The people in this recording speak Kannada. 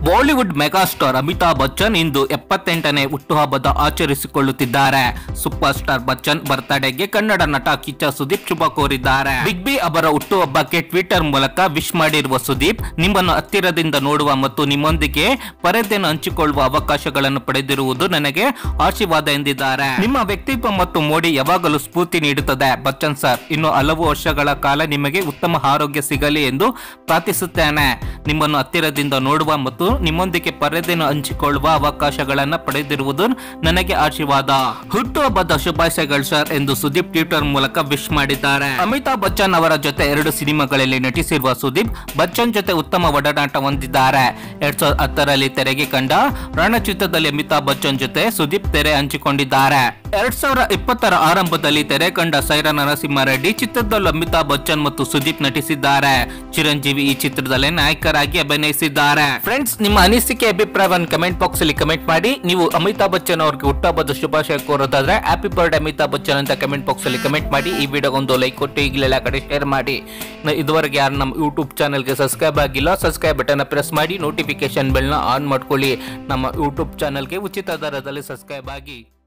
ಬಾಲಿವುಡ್ ಮೆಗಾಸ್ಟಾರ್ ಅಮಿತಾಬ್ ಬಚ್ಚನ್ ಇಂದು ಎಪ್ಪತ್ತೆಂಟನೇ ಹುಟ್ಟುಹಬ್ಬದ ಆಚರಿಸಿಕೊಳ್ಳುತ್ತಿದ್ದಾರೆ ಸೂಪರ್ ಸ್ಟಾರ್ ಬಚ್ಚನ್ ಬರ್ತ್ಡೇಗೆ ಕನ್ನಡ ನಟ ಕಿಚ್ಚ ಸುದೀಪ್ ಶುಭ ಕೋರಿದ್ದಾರೆ ಬಿಗ್ ಬಿ ಅವರ ಹುಟ್ಟುಹಬ್ಬಕ್ಕೆ ಟ್ವಿಟರ್ ಮೂಲಕ ವಿಶ್ ಮಾಡಿರುವ ಸುದೀಪ್ ನಿಮ್ಮನ್ನು ಹತ್ತಿರದಿಂದ ನೋಡುವ ಮತ್ತು ನಿಮ್ಮೊಂದಿಗೆ ಪರದೆಯನ್ನು ಹಂಚಿಕೊಳ್ಳುವ ಅವಕಾಶಗಳನ್ನು ಪಡೆದಿರುವುದು ನನಗೆ ಆಶೀರ್ವಾದ ಎಂದಿದ್ದಾರೆ ನಿಮ್ಮ ವ್ಯಕ್ತಿತ್ವ ಮತ್ತು ಮೋಡಿ ಯಾವಾಗಲೂ ಸ್ಫೂರ್ತಿ ನೀಡುತ್ತದೆ ಬಚ್ಚನ್ ಸರ್ ಇನ್ನು ಹಲವು ವರ್ಷಗಳ ಕಾಲ ನಿಮಗೆ ಉತ್ತಮ ಆರೋಗ್ಯ ಸಿಗಲಿ ಎಂದು ಪ್ರಾರ್ಥಿಸುತ್ತೇನೆ ನಿಮ್ಮನ್ನು ಹತ್ತಿರದಿಂದ ನೋಡುವ ಮತ್ತು ನಿಮ್ಮೊಂದಿಗೆ ಪರದೆಯನ್ನು ಹಂಚಿಕೊಳ್ಳುವ ಅವಕಾಶಗಳನ್ನ ಪಡೆದಿರುವುದು ನನಗೆ ಆಶೀರ್ವಾದ ಹುಟ್ಟುಹಬ್ಬದ ಶುಭಾಶಯಗಳು ಸರ್ ಎಂದು ಸುದೀಪ್ ಟ್ವಿಟರ್ ಮೂಲಕ ವಿಶ್ ಮಾಡಿದ್ದಾರೆ ಅಮಿತಾಬ್ ಬಚ್ಚನ್ ಅವರ ಜೊತೆ ಎರಡು ಸಿನಿಮಾಗಳಲ್ಲಿ ನಟಿಸಿರುವ ಸುದೀಪ್ ಬಚ್ಚನ್ ಜೊತೆ ಉತ್ತಮ ಒಡನಾಟ ಹೊಂದಿದ್ದಾರೆ ಎರಡ್ ಸಾವಿರದ ಹತ್ತರಲ್ಲಿ ತೆರೆಗೆ ಕಂಡ ರಣಚಿತ್ರದಲ್ಲಿ ಅಮಿತಾಬ್ ಬಚ್ಚನ್ ಜೊತೆ ಸುದೀಪ್ ತೆರೆ ಹಂಚಿಕೊಂಡಿದ್ದಾರೆ ಎರಡ್ ಸಾವಿರ ಇಪ್ಪತ್ತರ ಆರಂಭದಲ್ಲಿ ತೆರೆ ಕಂಡ ಸೈರಾ ನರಸಿಂಹಾರೆಡ್ಡಿ ಚಿತ್ರದಲ್ಲೂ ಅಮಿತಾಬ್ ಬಚ್ಚನ್ ಮತ್ತು ಸುದೀಪ್ ನಟಿಸಿದ್ದಾರೆ ಚಿರಂಜೀವಿ ಈ ಚಿತ್ರದಲ್ಲಿ ನಾಯಕರಾಗಿ ಅಭಿನಯಿಸಿದ್ದಾರೆ ಫ್ರೆಂಡ್ಸ್ ನಿಮ್ಮ ಅನಿಸಿಕೆ ಅಭಿಪ್ರಾಯವನ್ನು ಕಮೆಂಟ್ ಬಾಕ್ಸ್ ಅಲ್ಲಿ ಕಮೆಂಟ್ ಮಾಡಿ ನೀವು ಅಮಿತಾಬ್ ಬಚ್ಚನ್ ಅವ್ರಿಗೆ ಹುಟ್ಟಹಬ್ಬದ ಶುಭಾಶಯ ಕೋರೋದಾದ್ರೆ ಹ್ಯಾಪಿ ಬರ್ಡೇ ಅಮಿತಾಬ್ ಬಚ್ಚನ್ ಅಂತ ಕಮೆಂಟ್ ಬಾಕ್ಸ್ ಅಲ್ಲಿ ಕಮೆಂಟ್ ಮಾಡಿ ಈ ವಿಡಿಯೋ ಒಂದು ಲೈಕ್ ಕೊಟ್ಟು ಈಗಲೆಲ್ಲ ಕಡೆ ಶೇರ್ ಮಾಡಿ ನ- ಇದುವರೆಗೆ ಯಾರು ನಮ್ಮ ಯೂಟ್ಯೂಬ್ ಚಾನಲ್ಗೆ ಸಬ್ಸ್ಕ್ರೈಬ್ ಆಗಿಲ್ಲ ಸಬ್ಸ್ಕ್ರೈಬ್ ಬಟನ್ ಪ್ರೆಸ್ ಮಾಡಿ ನೋಟಿಫಿಕೇಶನ್ ಬೆಲ್ನ ಆನ್ ಮಾಡ್ಕೊಳ್ಳಿ ನಮ್ಮ ಯೂಟ್ಯೂಬ್ ಚಾನಲ್ಗೆ ಉಚಿತ ದರದಲ್ಲಿ ಸಬ್ಸ್ಕ್ರೈಬ್ ಆಗಿ